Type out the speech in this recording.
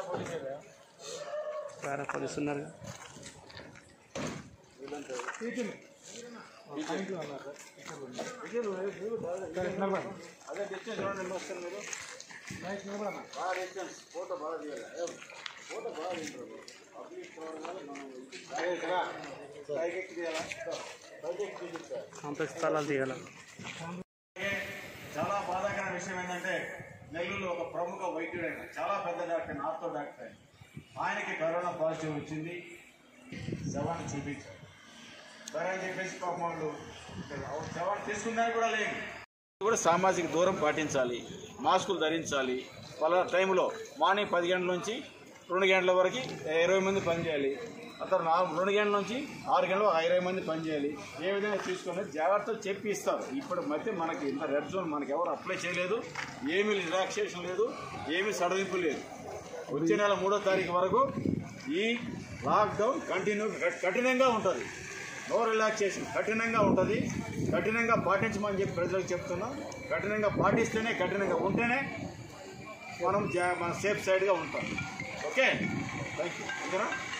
వేరే పోలీసు ఉన్నారు అదే డిస్టెన్స్ చూడండి ఎన్ని వస్తారు మీరు బాగా డిస్టెన్స్ ఫోటో బాగా తీయాలి ఏ, ఫోటో బాగా తీయండి పబ్లిక్ పైకి ఎక్కి తీయాలా పైకి ఎక్కి తీయాలి కాంప్లెక్స్ స్థలాలు తీయాలి చాలా బాధాకర విషయం ఏంటంటే నెల్లూరులో ఒక ప్రముఖ వైద్యుడు ఆయన చాలా పెద్ద డాక్టర్ నార్తో డాక్టర్ ఆయన ఆయనకి కరోనా పాజిటివ్ వచ్చింది శవాన్ని చూపించారు సరే అని చెప్పేసి పాపం వాళ్ళు శవాన్ని తీసుకున్నారు కూడా లేదు కూడా సామాజిక దూరం పాటించాలి మాస్కులు ధరించాలి పలానా టైంలో మార్నింగ్ పది గంటల నుంచి రెండు గంటల వరకు ఇరవై మంది పనిచేయాలి అతను నాలుగు రెండు గంటల నుంచి ఆరు గంటలు ఒక ఇరవై మంది పనిచేయాలి ఏ విధంగా తీసుకొని జాగ్రత్తలు చెప్పి ఇస్తారు ఇప్పుడు మధ్య మనకి ఇంత రెడ్ జోన్ మనకి ఎవరు అప్లై చేయలేదు ఏమీ రిలాక్సేషన్ లేదు ఏమీ సడలింపు లేదు వచ్చే నెల మూడో తారీఖు వరకు ఈ లాక్డౌన్ కంటిన్యూ కఠినంగా ఉంటుంది నో రిలాక్సేషన్ కఠినంగా ఉంటుంది కఠినంగా పాటించమని చెప్పి ప్రజలకు చెప్తున్నాం కఠినంగా పాటిస్తేనే కఠినంగా ఉంటేనే మనం జా- మన సేఫ్ సైడ్గా ఉంటాం ఓకే థ్యాంక్ యూ ఓకేనా